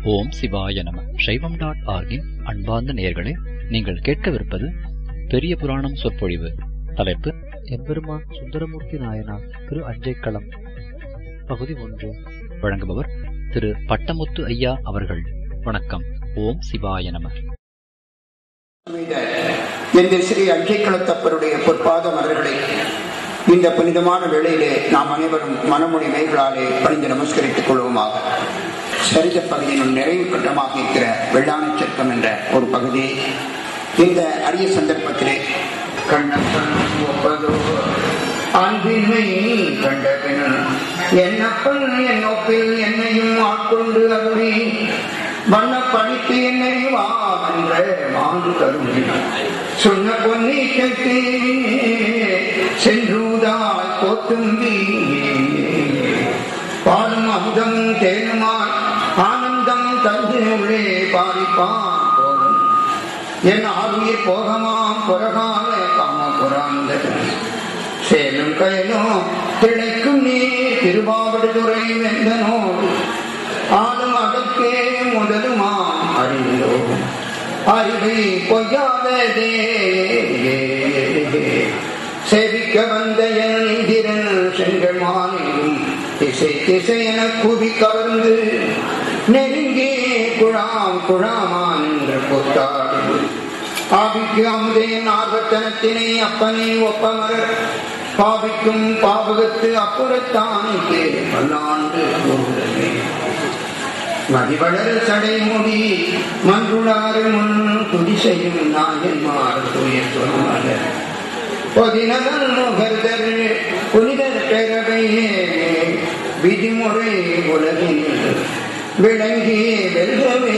ஓம் சிவாய நம சைவம் டாட் ஆர்கின் அன்பார்ந்த நேயர்களே நீங்கள் கேட்கவிருப்பது பெரிய புராணம் சொற்பொழிவு தலைப்பு எம்பெருமான் சுந்தரமூர்த்தி நாயனார் திரு அஞ்சைக்களம் பகுதி ஒன்று வழங்குபவர் திரு பட்டமுத்து ஐயா அவர்கள் வணக்கம் ஓம் சிவாய நம அமைந்த இந்த ஸ்ரீ அஞ்சைக்களத்தப்பருடைய பொற்பாத மலர்களை இந்த புனிதமான வேளையிலே நாம் அனைவரும் மனமொழி மெய்களாலே பணிந்து நமஸ்கரித்துக் கொள்வோமாக சரித பகுதியினுள் நிறைவு கட்டமாக இருக்கிற வெள்ளாணை சட்டம் என்ற ஒரு பகுதி இந்த அரிய சந்தர்ப்பத்திலே கண்ணப்பன் ஒப்பதோ அன்பின்மை கண்டபின் என்னப்பன் என் நோக்கில் என்னையும் ஆட்கொண்டு அருளி வண்ண படித்து என்னை வா என்ற மாண்டு கருணை சொன்ன பொன்னி கட்டி சென்றூதாய் போத்தும்பி பாலும் அமுதம் தேனுமாய் ஆனந்தம் தந்து உள்ளே பாரிப்பான் போலும் என் ஆவியில் போகமாம் புறகால காம புறாந்த சேலும் கயலும் திளைக்கும் நீர் திருவாவடுதுறை வெந்தனோடு ஆளும் அதற்கே முதலுமாம் அறிந்தோ அறிவை பொய்யாததே சேவிக்க வந்த என் இந்திரன் செங்கல் மாலையும் திசை திசை என கூவி கவர்ந்து நெருங்கி குழாம் குழாமான் என்று கொத்தாடு ஆவிக்கு அமுதையின் ஆர்வத்தனத்தினை அப்பனை ஒப்பமரர் பாவிக்கும் பாவகத்து அப்புறத்தானுக்கு பல்லாண்டு கூறுதலே மதிவளர் சடைமுடி மன்றுளாறு முன் துதி செய்யும் நாயன்மார் துயர் சொன்னார் பொதினதன் முகர்தர் புனிதர் பெறவையே விதிமுறை உலகில் விளங்கி வெல்கவே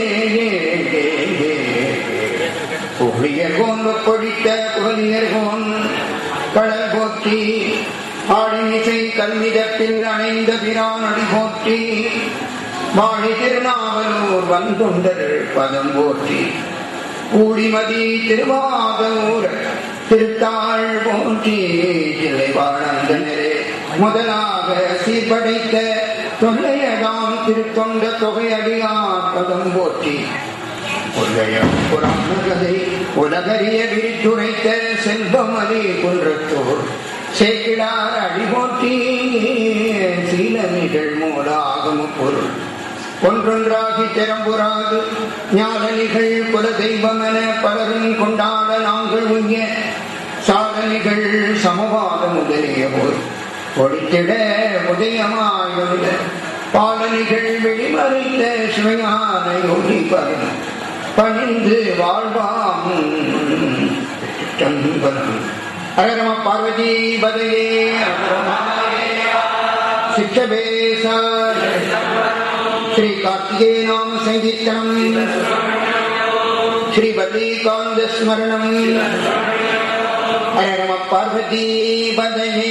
புகழியர்கோன் பொடித்த புகழியர்கோன் கடல் போற்றி ஆடிமிசை கல்மிதத்தில் அணைந்த பிரான் அடி போற்றி வாழி திருநாவலூர் வந்தொண்டர் பதம் போற்றி கூடிமதி திருவாதூர் திருத்தாள் போற்றி சிலை வாழ்ந்தனரே முதலாக சீர்படைத்த தொல்லையதாம் திருத்தொண்ட தொகையடியார் பதம் போற்றி புராண கதை உலகறிய விரித்துரைத்த செல்வமதி குன்றத்தோர் சேக்கிடார் அடிபோற்றி சீலனிகள் மூலாகம பொருள் ஒன்றொன்றாகி திறம்புறாது ஞானனிகள் குல தெய்வமென பலரும் கொண்டாட நாங்கள் உய்ய சாதனிகள் சமவாத முதலிய போய் ஒழித்திட உதயமாய் வந்த பாலனிகள் வெளிமறைத்த சிவஞான யோகி பகன் பணிந்து வாழ்வாம் அரகம பார்வதி பதையே சிற்றபேசார் श्री कार्तिकेय नाम संकीर्तनम श्री बद्रीकांत स्मरणम हरे नम पार्वती बदहे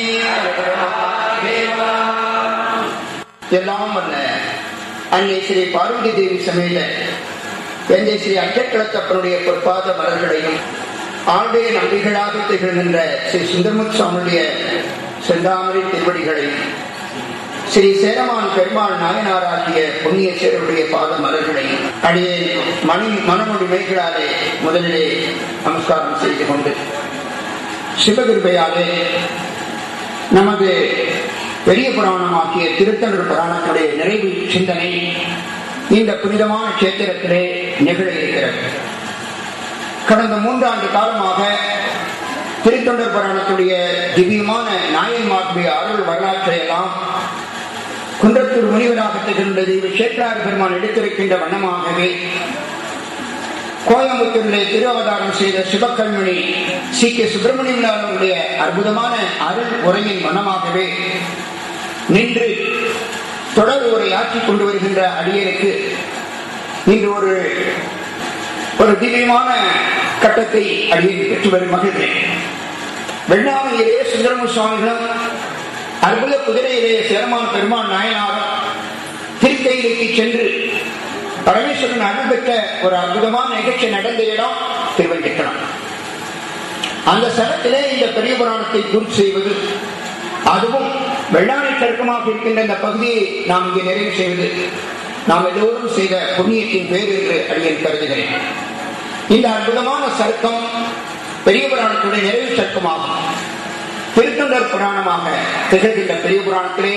எல்லாம் வல்ல அன்னை ஸ்ரீ பார்வதி தேவி சமேத எந்தை ஸ்ரீ அச்சக்கிழத்தப்பனுடைய பொற்பாத மலர்களையும் ஆளுடைய நம்பிகளாக திகழ்கின்ற ஸ்ரீ சுந்தரமுத் சுவாமியுடைய செந்தாமரை திருவடிகளையும் ஸ்ரீ சேரமான் பெருமாள் நாயனார் ஆகிய புண்ணிய சேருடைய பாத மலர்களை அடியே மணி மனமொழி மைகளாலே முதலிலே நமஸ்காரம் செய்து கொண்டு சிவகிருபையாலே நமது பெரிய புராணமாகிய திருத்தொண்டர் புராணத்துடைய நிறைவு சிந்தனை இந்த புனிதமான கஷேத்திரத்திலே நிகழ இருக்கிறது கடந்த மூன்றாண்டு காலமாக திருத்தொண்டர் புராணத்துடைய திவ்யமான நாயன்மார்களுடைய அருள் வரலாற்றை எல்லாம் குன்றத்தூர் முனிவராக திகழ்ந்த தெய்வ சேக்கரார் பெருமான் எடுத்திருக்கின்ற வண்ணமாகவே கோயம்புத்தூரிலே திருவதாரம் செய்த சிவக்கல்மணி சி கே சுப்பிரமணியம் அவருடைய அற்புதமான அருள் உரையின் வண்ணமாகவே நின்று தொடர் உரை ஆற்றிக் கொண்டு வருகின்ற அடியருக்கு இன்று ஒரு ஒரு திவ்யமான கட்டத்தை அடியை பெற்று வரும் மகிழ்கிறேன் வெள்ளாமையிலே சுந்தரமு சுவாமிகளும் அற்புத குதிரையிலே சேரமான் பெருமான் நாயனாரும் திருக்கையிലേക്ക് சென்று பரமேஸ்வரன் அருள் பெற்ற ஒரு அற்புதமான நிகழ்ச்சி நடந்த இடம் திருவஞ்சிக்கணம் அந்த ஸ்தலத்திலே இந்த பெரிய புராணத்தை பூர்த்தி செய்வது அதுவும் வெள்ளாணை தர்க்கமாக இருக்கின்ற இந்த பகுதியை நாம் இங்கே நிறைவு செய்வது நாம் எல்லோரும் செய்த புண்ணியத்தின் பேர் என்று அடியேன் கருதுகிறேன் இந்த அற்புதமான சர்க்கம் பெரிய புராணத்துடைய நிறைவு சர்க்கமாகும் திருத்தொண்டர் புராணமாக திகழ்கின்ற பெரிய புராணத்திலே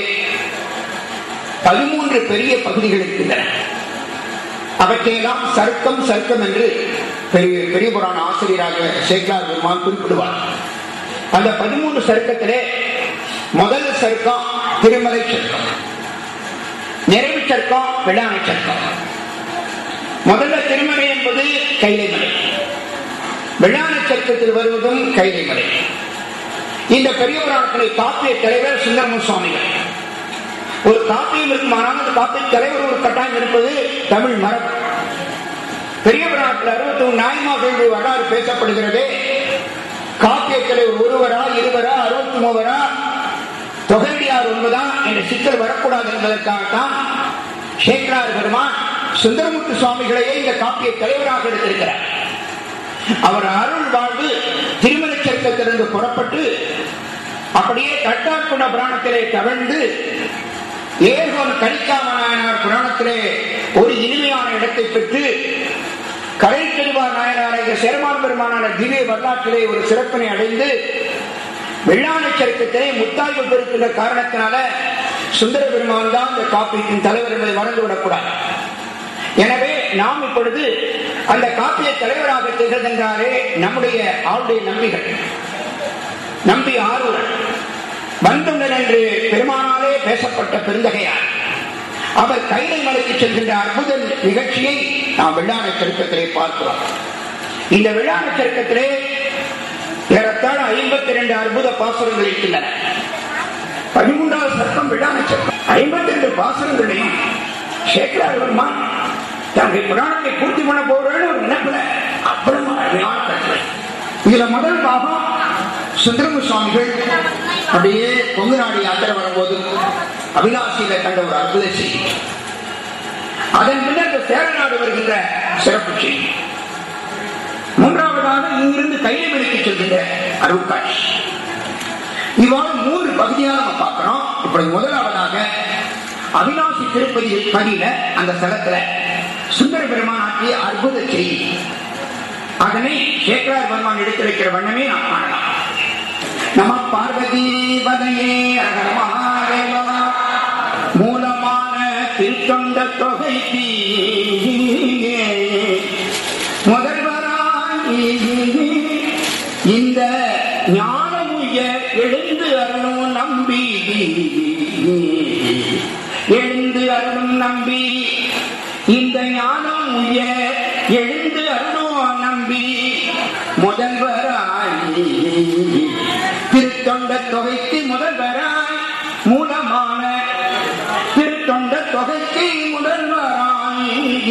பதிமூன்று பெரிய பகுதிகள் இருக்கின்றன அவற்றையெல்லாம் சர்க்கம் சர்க்கம் என்று பெரிய பெரிய புராண ஆசிரியராக சேகலார் பெருமான் குறிப்பிடுவார் அந்த பதிமூன்று சர்க்கத்திலே முதல் சர்க்கம் திருமலை சர்க்கம் நிறைவு சர்க்கம் வெள்ளாமை சர்க்கம் முதல்ல திருமலை என்பது கைலை மலை வெள்ளாமை சர்க்கத்தில் வருவதும் கைலை மலை இந்த பெரிய புராணத்திலே காப்பிய தலைவர் சுந்தரமு சுவாமிகள் ஒரு காப்பியம் இருக்குமானால் அந்த காப்பிய தலைவர் ஒரு கட்டாயம் இருப்பது தமிழ் மரபு பெரிய புராணத்தில் அறுபத்தி ஒன்று நாய்மார்களுடைய வரலாறு பேசப்படுகிறது காப்பிய தலைவர் ஒருவரா இருவரா அறுபத்தி மூவரா தொகையடியார் ஒன்பதா என்ற சிக்கல் வரக்கூடாது என்பதற்காகத்தான் சேக்கரார் பெருமான் சுந்தரமுத்து சுவாமிகளையே இந்த காப்பிய தலைவராக எடுத்திருக்கிறார் அவர் அருள் வாழ்வு திருமண சர்க்கத்திலிருந்து புறப்பட்டு அப்படியே கட்டாக்குண புராணத்திலே தவழ்ந்து ஏகோன் கலிக்காம நாயனார் புராணத்திலே ஒரு இனிமையான இடத்தை பெற்று கரை பெருமார் நாயனார் சேரமான் பெருமானான திவ்ய வரலாற்றிலே ஒரு சிறப்பினை அடைந்து வெள்ளாணை சருக்கத்திலே முத்தாய்வு பெருக்கின்ற காரணத்தினால சுந்தர பெருமான் தான் இந்த காப்பீட்டின் தலைவர் என்பதை மறந்துவிடக்கூடாது எனவே நாம் இப்பொழுது அந்த காப்பிய தலைவராக திகழ்கின்றாரே நம்முடைய ஆளுடைய நம்பிகள் நம்பி ஆரூரன் வந்துள்ளன் என்று பெருமானாலே பேசப்பட்ட பெருந்தகையார் அவர் கைலை மலைக்கு செல்கின்ற அற்புத நிகழ்ச்சியை நாம் வெள்ளாணை சருக்கத்திலே பார்க்கிறோம் இந்த வெள்ளாணை சருக்கத்திலே ஏறத்தாழ ஐம்பத்தி இரண்டு அற்புத பாசுரங்கள் இருக்கின்றன பதிமூன்றாவது சட்டம் வெள்ளாணை சட்டம் ஐம்பத்தி ரெண்டு பாசுரங்களையும் சேக்கரார் பெருமான் தன்னுடைய புராணத்தை பூர்த்தி பண்ண போறேன்னு ஒரு நினைப்புல அவ்வளவு அழகான கட்டுரை இதுல முதல் பாகம் சுந்தரமு சுவாமிகள் அப்படியே கொங்கு நாடு யாத்திரை வரும்போது அவினாசியில கண்ட ஒரு அற்புத செய்தி அதன் பின்னர் இந்த சேர நாடு வருகின்ற சிறப்பு செய்தி மூன்றாவதாக இங்கிருந்து கைலைமலைக்கு செல்கின்ற அருட்காட்சி இவ்வாறு மூன்று பகுதியாக நம்ம பார்க்கிறோம் இப்படி முதலாவதாக அவினாசி திருப்பதி படியில அந்த ஸ்தலத்துல சுந்தர பெருமான் ஆற்றிய அற்புத செய்தி அதனை சேக்கரார் பெருமான் எடுத்து வைக்கிற வண்ணமே நாம் காணலாம் நம பார்வதி பதையே அகர மகாதேவா மூலமான திருத்தொண்ட தொகைக்கு முதல்வராய் இந்த ஞானமுய எழுந்து அருளும் நம்பி எழுந்து அருளும் நம்பி இந்த ஞானம் உய எழுந்து அருளும் நம்பி முதல்வராய் திருத்தொண்ட தொகைக்கு முதல்வராய் மூலமான திருத்தொண்ட தொகைக்கு முதல்வராய்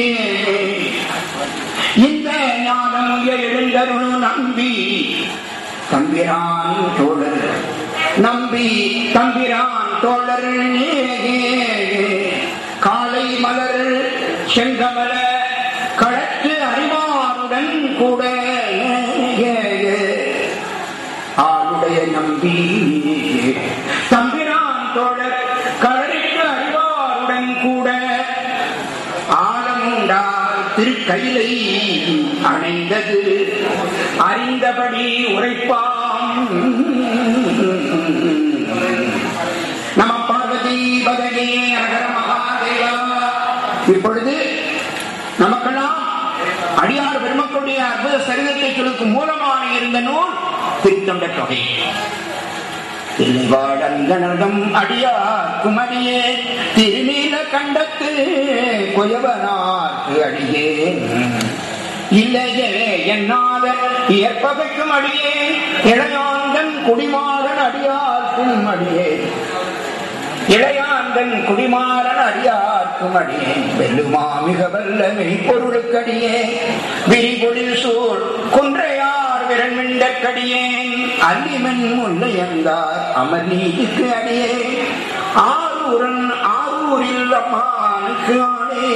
இந்த ஞானமுய எழுந்தருளும் நம்பி தம்பிரான் தோழர் நம்பி தம்பிரான் தோழர் காலை மலர் செங்கமல கழற்று அறிவாருடன் கூட ஆளுடைய நம்பி தம்பிரான் தோழர் கழற்கு அறிவாருடன் கூட ஆழமுண்டால் திருக்கையிலை அணைந்தது அறிந்தபடி உரைப்பாம் நம பார்வதி பதனே அகர மகாதேவா இப்பொழுது நமக்கெல்லாம் அடியார் பெருமக்களுடைய அற்புத சரிதத்தை சொல்லுக்கு மூலமாக இருந்த நூல் திருத்தொண்ட தொகை திருவாடங்கனதம் அடியார்க்கும் அடியே திருநீல கண்டத்து கொயவனார்க்கு அடியே இல்லையே என்னாத இயற்பகைக்கும் அடியே இளையாந்தன் குடிமாறன் அடியார்க்கும் அடியே இளையாந்தன் குடிமாறன் அடியார்க்கும் அடியே வெல்லுமா மிக வல்ல மெய்ப்பொருளுக்கடியே விரிபொழில் சூழ் குன்றையார் விரண்மிண்டக்கடியேன் அல்லிமன் முல்லையந்தார் அமர் நீதிக்கு அடியே ஆரூரன் ஆரூரில் அம்மானுக்கு ஆளே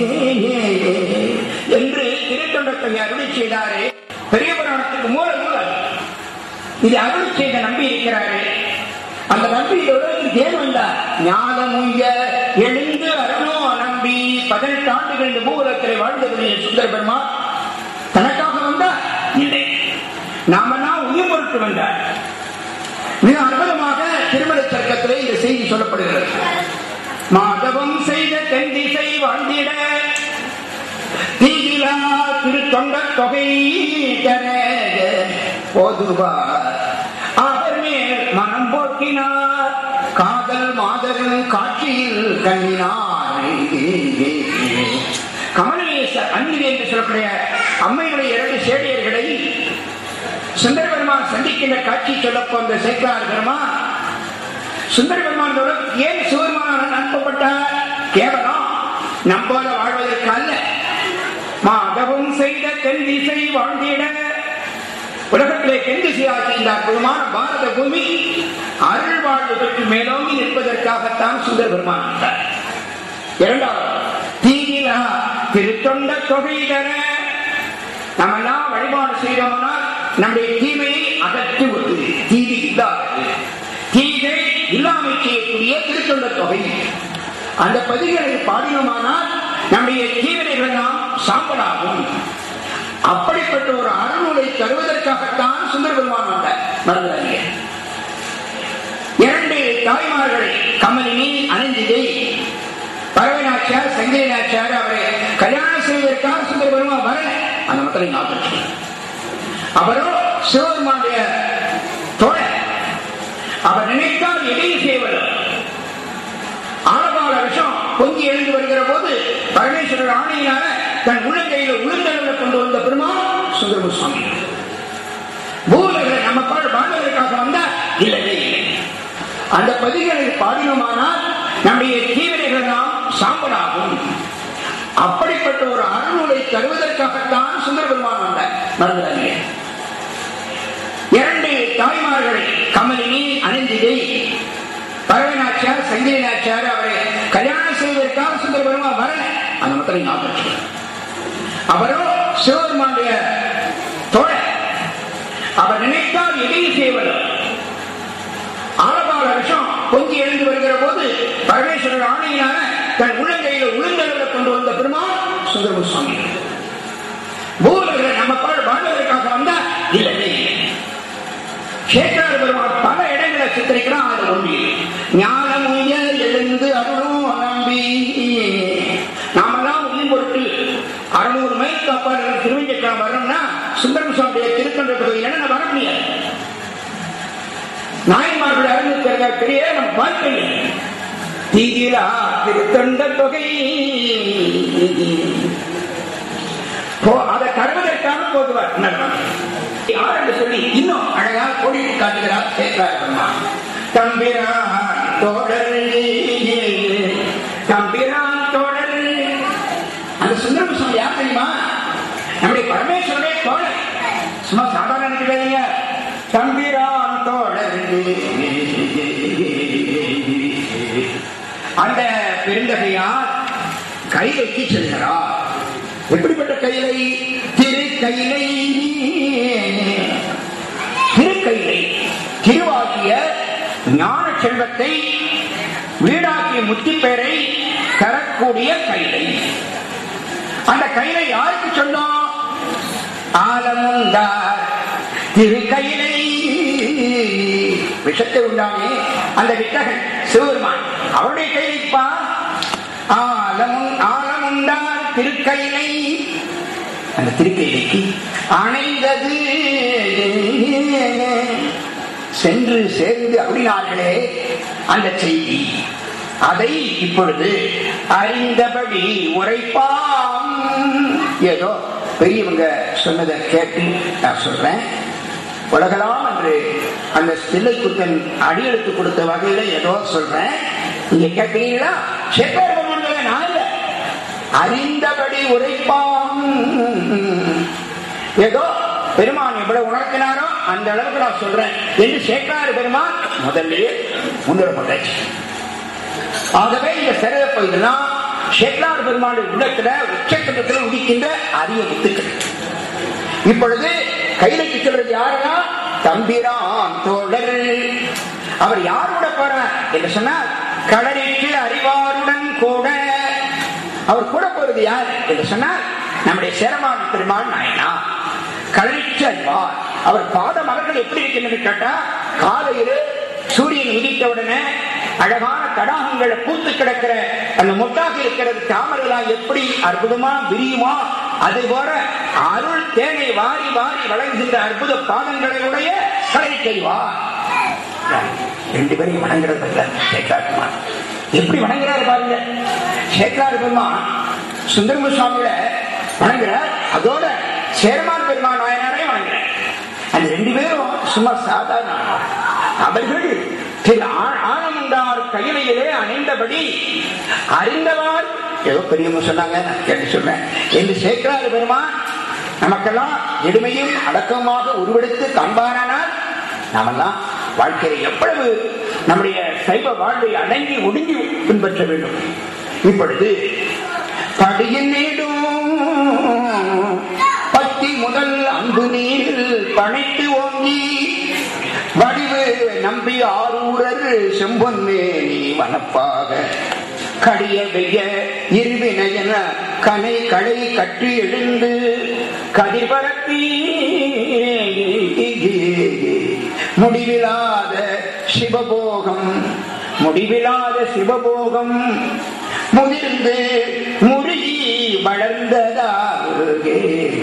என்று திருத்தொண்டத்தை அருளி செய்தாரே பெரிய புராணத்துக்கு மூல நூல் இது அருளி செய்த நம்பி இருக்கிறாரே அந்த நம்பி இந்த உலகத்துக்கு ஏன் வந்தார் ஞானமுய எழுந்து அருணோ நம்பி நம்பி பதினெட்டு ஆண்டுகள் இந்த பூலத்திலே வாழ்ந்தவருடைய சுந்தர பெருமான் தனக்காக வந்தார் இல்லை நாமெல்லாம் உயிர் பொருட்டு வந்தார் மிக அற்புதமாக திருமண சர்க்கத்திலே இந்த செய்தி சொல்லப்படுகிறது மாதவம் செய்த தென் திசை வாழ்ந்திட தீவிலா திருத்தொண்ட தொகை தர போதுவார் அவர் மேல் மனம் போக்கினார் காதல் மாதவன் காட்சியில் கண்ணினார் கமலேச அன்பில் என்று சொல்லக்கூடிய அம்மையுடைய இரண்டு சேடியர்களை சுந்தர பெருமான் சந்திக்கின்ற காட்சி சொல்லப்போ அந்த சேக்கலார் பெருமான் சுந்தர பெருமான் ஏன் சிவபெருமான் அனுப்பப்பட்டார் கேவலம் நம்போல வாழ்வதற்கு அல்ல மாதவம் செய்த தென் திசை வாழ்ந்திட உலகத்திலே தென் திசையாகி இந்த அற்புதமான பாரத பூமி அருள் வாழ்வு பெற்று மேலோங்கி நிற்பதற்காகத்தான் சுந்தர பெருமான் வந்தார். இரண்டாவது தீயிலா திருத்தொண்ட தொகை தர நம்ம எல்லாம் வழிபாடு செய்தோம்னால் நம்முடைய தீமையை அகற்றுவது தீதி இல்லாதது தீதை இல்லாமல் செய்யக்கூடிய திருத்தொண்ட தொகை அந்த பதிகளை பாடினோமானால் நம்முடைய தீவிரைகள் நாம் சாம்பலாகும் அப்படிப்பட்ட ஒரு அறநூலை தருவதற்காகத்தான் சுந்தர பெருமான் வந்தார் மறந்துடாதீங்க இரண்டு தாய்மார்கள் கமலினி அனந்திதை பறவைநாச்சியார் சங்கிலி நாச்சியார் அவரை கல்யாணம் செய்வதற்காக சுந்தர பெருமான் வரல அந்த மக்களை ஞாபகம் அவரோ சிவபெருமானுடைய தோழர் அவர் நினைத்தால் எதையும் செய்வதில்லை ஆழகால விஷம் பொங்கி எழுந்து வருகிற போது பரமேஸ்வரர் ஆணையினால தன் உள்ளங்கையில உளுந்தளவில் கொண்டு வந்த பெருமான் சுந்தரமு சுவாமி பூலகளை நம்ம பாடு வாழ்வதற்காக வந்தா இல்லவே இல்லை அந்த பதிகளை பாடினோமானால் நம்முடைய தீவிரைகள் நாம் சாம்பலாகும் அப்படிப்பட்ட ஒரு அறநூலை தருவதற்காகத்தான் சுந்தர பெருமான் வந்தார் மறந்துடாதீங்க இரண்டு தாய்மார்களை கமலினி அனந்திதை பறவைநாச்சியார் சங்கிலி நாச்சியார் அவரை கல்யாணம் செய்வதற்காக சுந்தர பெருமான் வரல அந்த மக்களை ஞாபகம் அவரோ சிவபெருமானுடைய தோழர் அவர் நினைத்தால் எதையும் செய்வதில்லை ஆழகால விஷம் பொங்கி எழுந்து வருகிற போது பரமேஸ்வரர் ஆணையினால தன் உள்ளங்கையில உளுந்தளவில் கொண்டு வந்த பெருமான் சுந்தரமு சுவாமி பூலர்களை நம்ம பாடு வாழ்வதற்காக வந்தா இல்லவே இல்லை சேக்கரார் பெருமாள் பல இடங்களை சித்தரிக்கிறான் அது ஒன்று ஞானமுய எழுந்து அருளும் நம்பி நாமெல்லாம் உயிர் பொருட்டு அறுநூறு மைல் காப்பாளர்கள் திருவஞ்சக்கலாம் வரோம்னா சுந்தரம் சுவாமியுடைய திருத்தொண்ட தொகையில் நம்ம வர முடியாது நாயன்மார்கள் அறிந்திருக்கிற பெரிய நம் வாழ்க்கை தீதியிலா திருத்தொண்ட தொகை போ- அதை தருவதற்காக போதுவார் யார் என்று சொல்லி இன்னும் அழகாக கோடிட்டு காட்டுகிறார் சேக்கரார் பெருமான் தம்பிரான் தோழர் தம்பிரான் தோழர் அந்த சுந்தரம் சுவாமி யார் தெரியுமா நம்முடைய பரமேஸ்வரனே தோழர் சும்மா சாதாரண நினைக்கிறீங்க தம்பிரான் தோழர் அந்த பெருந்தகையார் கைலைக்கு செல்கிறார் எப்படிப்பட்ட கைலை திரு கைலை திருக்கைலை திருவாக்கிய ஞான செல்வத்தை வீடாக்கிய முத்திப்பேரை தரக்கூடிய கைலை அந்த கைலை யாருக்கு சொன்னோம் ஆலமுந்தார் திருக்கையிலை விஷத்தை உண்டானே அந்த வித்தகன் சிவபெருமான் அவருடைய கையிலைப்பா ஆலம் ஆலமுண்டார் திருக்கையிலை அந்த திருக்கையிலைக்கு அணைந்தது சென்று சேர்ந்து அப்படினார்களே அந்த செய்தி அதை இப்பொழுது அறிந்தபடி உரைப்பாம் ஏதோ பெரியவங்க சொன்னதை கேட்டு நான் சொல்றேன் உலகலாம் என்று அந்த சிலை குத்தன் அடியெடுத்து கொடுத்த வகையில ஏதோ சொல்றேன் நீங்க கேட்கிறீங்களா செப்பேர் நான் இல்ல. அறிந்தபடி உரைப்பாம் ஏதோ பெருமான் எவ்வளவு உணர்த்தினாரோ அந்த அளவுக்கு நான் சொல்றேன் என்று சேக்காறு பெருமான் முதல்லயே முன்னிடப்பட்டாச்சு ஆகவே இந்த சிறப்பு இதெல்லாம் ஷெட்லார் பெருமாளுடைய உள்ளத்துல உச்சக்கட்டத்தில் உதிக்கின்ற அரிய முத்துக்கள் இப்பொழுது கைலைக்கு சொல்றது யாருன்னா தம்பிரான் தோழர் அவர் யாரோட போறார் என்று சொன்னால் கடலிட்டு அறிவாருடன் கூட அவர் கூட போறது யார் என்று சொன்னால் நம்முடைய சேரமான பெருமாள் நாயனா கலரிச்சு அறிவார் அவர் பாத மலர்கள் எப்படி இருக்கின்றது கேட்டா காலையிலே சூரியன் உதித்த உடனே அழகான தடாகங்களை பூத்து கிடக்கிற அந்த மொட்டாக இருக்கிறது தாமரைலாம் எப்படி அற்புதமா விரியுமா அது போல அருள் தேனை வாரி வாரி வழங்குகின்ற அற்புத பாதங்களை உடைய கலை செய்வார் ரெண்டு பேரையும் வணங்குறது அல்ல சேக்கார் பெருமான் எப்படி வணங்குறாரு பாருங்க சேக்கார் பெருமான் சுந்தரமு சுவாமியில வணங்குறார் அதோட சேரமான் பெருமான் நாயனாரே வணங்குறார் அந்த ரெண்டு பேரும் சும்மா சாதாரண ஆள். அவர்கள் திரு ஆ- ஆனந்தார் கையிலையிலே அணிந்தபடி அறிந்தவார் ஏதோ பெரியவங்க சொன்னாங்க நான் கேட்டு சொன்னேன் என்று சேர்க்கிறாரு பெருமான் நமக்கெல்லாம் எளிமையும் அடக்கமாக உருவெடுத்து காண்பாரானால் நாமெல்லாம் வாழ்க்கையை எவ்வளவு நம்முடைய சைவ வாழ்வை அடங்கி ஒடுங்கி பின்பற்ற வேண்டும் இப்பொழுது படியின் நீடும் பத்தி முதல் அன்பு நீரில் பனைத்து ஓங்கி வடிவு நம்பி ஆரூரர் செம்பொன்மேனி வனப்பாக கடிய வெய்ய இருவினையன கனை களை கட்டி எழுந்து கதிர்பரப்பி முடிவிலாத சிவபோகம் முடிவிலாத சிவபோகம் முதிர்ந்து முருகி வளர்ந்ததாக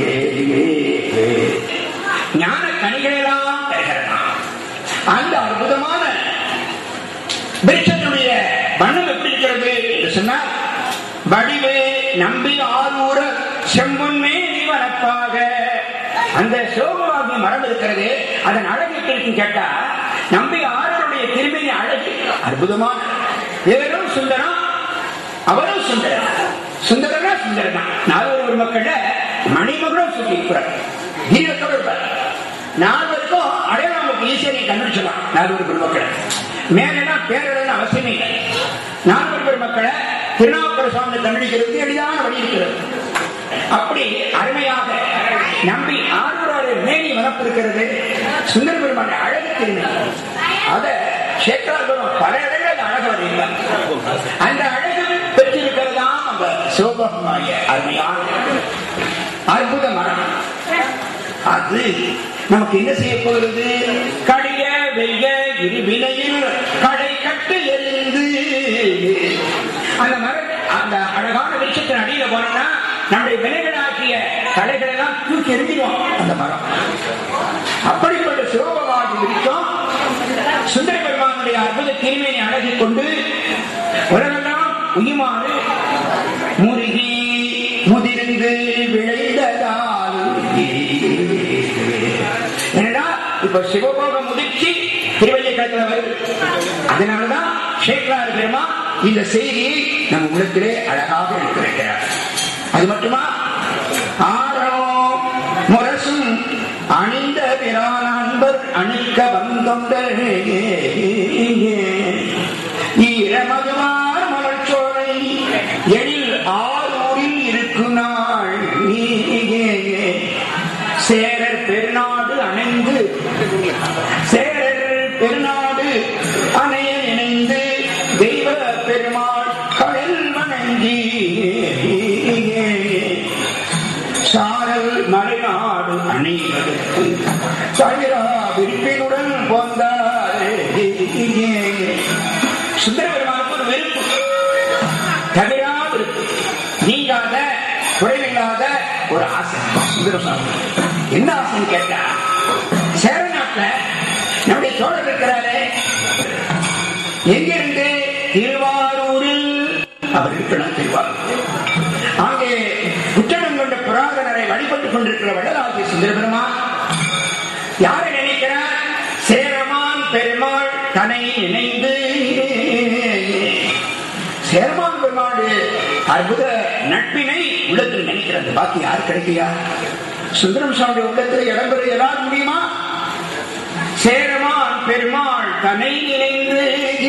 ஞான கனிகளெல்லாம் தருகிறதாம். அந்த அற்புதமான விருட்சத்துடைய வண்ணம் எப்படி இருக்கிறது என்று சொன்னால் வடிவு நம்பி ஆரூர செம்பொன்மே வனப்பாக அந்த சோகவாகி மரம் இருக்கிறது அதன் அழகு எப்படி இருக்குன்னு கேட்டா நம்பி ஆரூருடைய திருமணி அழகு அற்புதமான பேரும் சுந்தரம் அவரும் சுந்தரம் சுந்தரனா சுந்தரம் தான் நாலு ஒரு மக்கள்கிட்ட மணிமகளும் சொல்லியிருக்கிறார் நீரத்தோடு இருப்பார் நால்வருக்கும் அடையாளம் நமக்கு ஈஸியா நீ கண்டுபிடிச்சலாம் நால்வர் பெருமக்களை மேலாம் பேரெல்லாம் அவசியமே இல்லை நால்வர் பெருமக்களை திருநாவுக்கர சுவாமி கண்டுபிடிக்கிறது எளிதான வழி இருக்கிறது அப்படி அருமையாக நம்பி ஆரூராறு மேனி வனப்பு இருக்கிறது சுந்தர பெருமான அழகு திருமணி அத சேக்கராபுரம் பல இடங்கள் அழகு வருகின்ற அந்த அழகு பெற்றிருக்கிறதா அந்த சிவபகமாய அருமையான அற்புத மரம் அது நமக்கு என்ன செய்ய போகிறது கடிய வெய்ய இருவினையில் கடை கட்டு எரிந்து அந்த மரம் அந்த அழகான விருட்சத்தின் அடியில போனோம்னா நம்முடைய வினைகளாகிய கடைகள் எல்லாம் தூக்கி எரிஞ்சிடும் அந்த மரம் அப்படிப்பட்ட சிவபகவான் விருட்சம் சுந்தர பெருமானுடைய அற்புத திருமையை அழகிக் கொண்டு உலகெல்லாம் உயிமாறு முருகி முதிர்ந்து விளைந்ததால் என்னடா இப்ப சிவபோக முதிர்ச்சி திருவள்ளிக்கடத்துல வருது அதனாலதான் சேக்கலாறு பெருமா இந்த செய்தியை நம் உள்ளத்திலே அழகாக எடுத்திருக்கிறார் அது மட்டுமா ஆரோ முரசும் அணிந்த பிரான் அன்பர் அணுக்க வந்தொண்டர் ஈரமதுவார் மலர்ச்சோலை எழில் ஆரூரில் இருக்கும் நாள் சேரர் பெருநாடு அணைந்து சேரர் பெருநாடு அணைய இணைந்து தெய்வ பெருமாள் கடல் வணங்கி சாரல் மலைநாடு அணைவதற்கு சவிரா விருப்பினுடன் போந்தாரே சுந்தர பெருமானுக்கு ஒரு வெறுப்பு தவிரா விருப்பு நீங்காத குறைவில்லாத ஒரு ஆசை சுந்தரசாமி என்ன ஆசைன்னு கேட்டா சேர நாட்டுல நம்முடைய சோழர் இருக்கிறாரே எங்கிருந்து திருவாரூரில் அவர் இருக்கணும் திருவாரூர் அங்கே புத்தகம் கொண்ட புராதனரை வழிபட்டுக் கொண்டிருக்கிற வடலாசி சுந்தரபெருமான் யாரை நினைக்கிறார் சேரமான் பெருமாள் தன்னை இணைந்து சேரமான் பெருமாள் அற்புத நட்பினை உள்ளத்தில் நினைக்கிறது பாக்கி யார் கிடைக்கையா சுந்தரம் சுவாமி உள்ளத்தில் இடம்பெற எல்லாரும் முடியுமா சேரமான் பெருமாள் தன்னை நினைந்து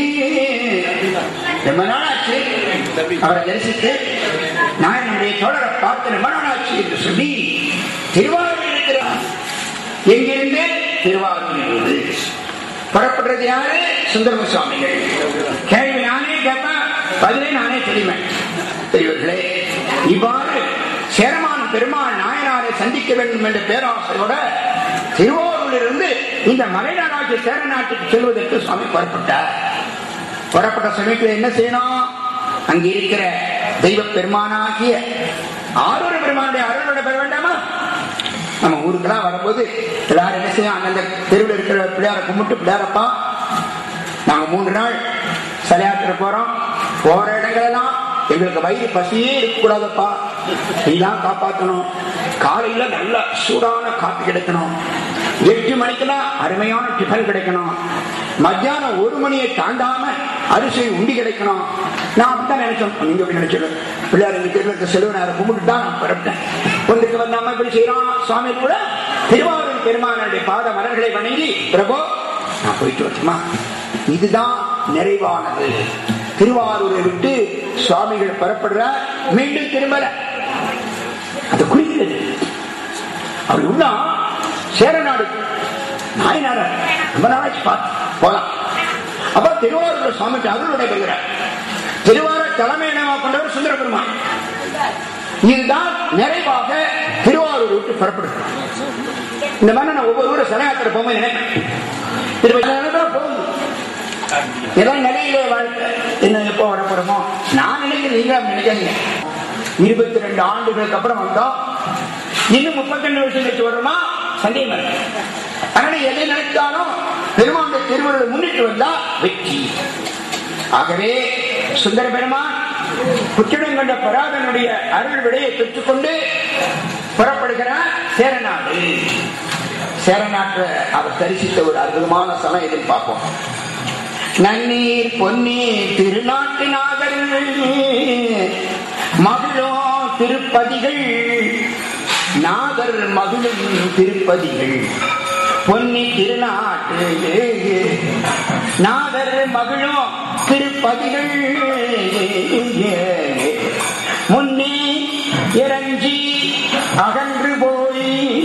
ரொம்ப நாளாச்சு அவரை தரிசித்து நான் என்னுடைய தோழரை பார்த்து ரொம்ப நாளாச்சு என்று சொல்லி திருவாரூர் இருக்கிறார் எங்கிருந்து திருவாரூர் இருந்து புறப்படுறது யாரு சுந்தரம சுவாமிகள் கேள்வி நானே கேட்பேன் பதிலே நானே தெரியுமே பெரியவர்களே இவ்வாறு சேரமான் பெருமாள் நாயனாரை சந்திக்க வேண்டும் என்ற பேராசையோட திருவாரூரிலிருந்து இந்த மலைநாடாகிய சேர நாட்டுக்கு செல்வதற்கு சுவாமி புறப்பட்டார் புறப்பட்ட சமயத்தில் என்ன செய்யணும் அங்க இருக்கிற தெய்வ பெருமானாகிய ஆரூர் பெருமானுடைய அருளோட பெற வேண்டாமா நம்ம ஊருக்கெல்லாம் வரும்போது எல்லாரும் என்ன செய்யும் அந்தந்த தெருவில் இருக்கிற பிள்ளையார கும்பிட்டு பிள்ளையாரப்பா நாங்க மூன்று நாள் சிலையாத்திர போறோம் போற இடங்களெல்லாம் எங்களுக்கு வயிறு பசியே இருக்கக்கூடாதப்பா நீதான் காப்பாற்றணும் காலையில நல்ல சூடான காப்பி கிடைக்கணும் எட்டு மணிக்கெல்லாம் அருமையான டிஃபன் கிடைக்கணும் மத்தியானம் ஒரு மணியை தாண்டாம அரிசி உண்டி கிடைக்கணும் நான் அப்படித்தான் நினைச்சோம் நீங்க எப்படி நினைச்சது பிள்ளையார் எங்க தெருவில் செலவு நேரம் கும்பிட்டு தான் நான் பிறப்பேன் ஒன்றுக்கு வந்தாம இப்படி செய்யறோம் சுவாமி கூட திருவாரூர் பெருமானுடைய பாத மலர்களை வணங்கி பிரபு நான் போயிட்டு வரட்டுமா இதுதான் நிறைவானது திருவாரூரை விட்டு சுவாமிகள் புறப்படுற மீண்டும் திரும்பல அது குறிக்கிறது அவர் உள்ள சேரநாடு நாயனார ரொம்ப நாளைக்கு பார்த்து போலாம் அப்ப திருவாரூர் சுவாமிக்கு அருள் நடைபெறுகிறார் திருவாரூர் தலைமையிடமாக கொண்டவர் சுந்தர பெருமான் இதுதான் நிறைவாக திருவாரூர் விட்டு புறப்படுகிறார் இந்த மாதிரி நான் ஒவ்வொரு ஊரை சிலையாத்திர போகும்போது நினைப்பேன் திருப்பதி போகுது ஏதாவது நிலையிலே வாழ்க்கை என்ன எப்போ வரப்படுமோ நான் நினைக்கிறேன் நீங்க அப்படி நினைக்காதீங்க இருபத்தி ரெண்டு ஆண்டுகளுக்கு அப்புறம் வந்தோம் இன்னும் முப்பத்தி ரெண்டு வருஷம் கழிச்சு வருமா சந்தேகம் இல்லை. அதனால எதை நினைத்தாலும் பெருமாண்ட திருவருளை முன்னிட்டு வந்தா வெற்றி ஆகவே சுந்தர பெருமான் புற்றிடம் கண்ட பராதனுடைய அருள் விடையை பெற்றுக்கொண்டு புறப்படுகிறார் சேரநாடு சேரநாட்டை அவர் தரிசித்த ஒரு அற்புதமான ஸ்தலம் எதில் பார்ப்போம் நன்னீர் பொன்னீர் திருநாட்டு நாகர் மகிழோ திருப்பதிகள் நாகர் மகிழும் திருப்பதிகள் பொன்னி திருநாட்டு நாகர் மகிழோ திருப்பதிகள் முன்னே இறஞ்சி அகன்று போய்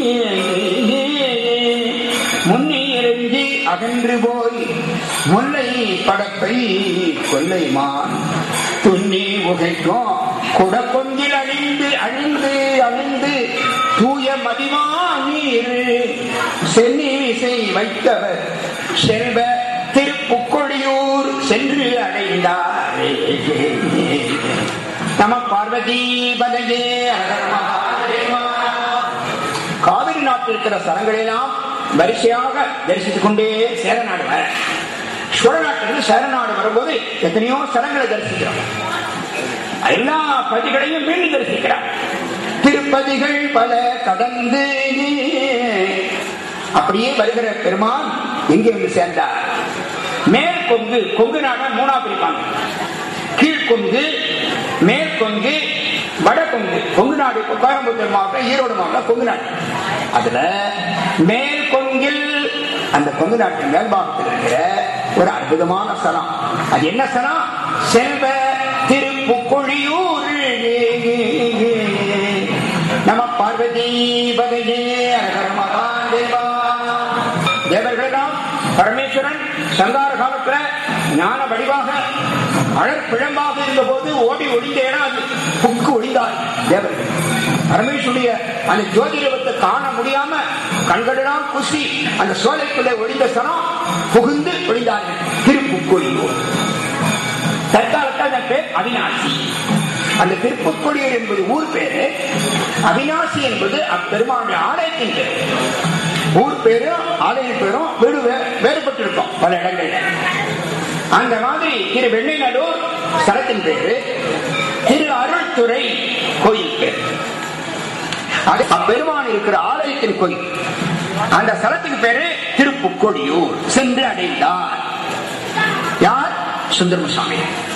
முன்னே இறங்கி அகன்று போய் முல்லை படப்பை கொல்லைமான் துண்ணி உகைக்கும் குடக்கொங்கில் அழிந்து அழிந்து அழிந்து தூய மதிமா நீர் சென்னி விசை வைத்தவர் செல்வ திருப்புக்கொடியூர் சென்று அடைந்தார் நம பார்வதி பதையே அழகர் மகாதேவா காவிரி நாட்டில் இருக்கிற ஸ்தலங்களெல்லாம் வரிசையாக தரிசித்துக் கொண்டே சேரநாடு வர சோழ நாட்டிலிருந்து சேரநாடு வரும்போது எத்தனையோ ஸ்தலங்களை தரிசிக்கிறோம் எல்லா பதிகளையும் மீண்டும் தரிசிக்கிறார் திருப்பதிகள் பல கடந்து அப்படியே வருகிற பெருமான் எங்கே வந்து சேர்ந்தார் மேற்கொங்கு கொங்கு நாட மூணா பிரிப்பாங்க கீழ்கொங்கு மேற்கொங்கு வடகொங்கு கொங்கு நாடு இப்ப கோயம்புத்தூர் மாவட்டம் ஈரோடு மாவட்டம் கொங்கு நாடு அதுல மேல் கொங்கில் அந்த கொங்கு நாட்டு மேல்பாகத்தில் இருக்கிற ஒரு அற்புதமான ஸ்தலம் அது என்ன ஸ்தலம் செல்வ திருப்புக்கொழியூர் நம பார்வதி பதையே அரகர மகாதேவா தேவர்களெல்லாம் பரமேஸ்வரன் சங்கார காலத்துல ஞான வடிவாக அழற்பிழம்பாக இருந்த போது ஓடி ஒளிந்தேனா அது புக்கு ஒளிந்தார் தேவர்கள் பரமேஸ்வருடைய அந்த ஜோதிரவத்தை காண முடியாம கண்களெல்லாம் குசி அந்த சோலைக்குள்ளே ஒளிந்த சனம் புகுந்து ஒளிந்தார்கள் திருப்புக்கொழியூர் தற்காலத்தில் அந்த பேர் அவிநாசி அந்த திருப்புக்கொடியூர் என்பது ஊர் பேரு அவிநாசி என்பது அப்பெருமானுடைய ஆலயத்தின் பேர் ஊர் பேரும் ஆலய பேரும் வேறு வேறுபட்டிருக்கும் பல இடங்கள்ல அந்த மாதிரி திரு வெண்ணைநல்லூர் ஸ்தலத்தின் பேரு திரு அருள்துறை கோயில் பேர் அது அப்பெருமான் இருக்கிற ஆலயத்தின் கோயில் அந்த ஸ்தலத்துக்கு பேரு திருப்புக்கொடியூர் சென்று அடைந்தார் யார் சுந்தரமசாமி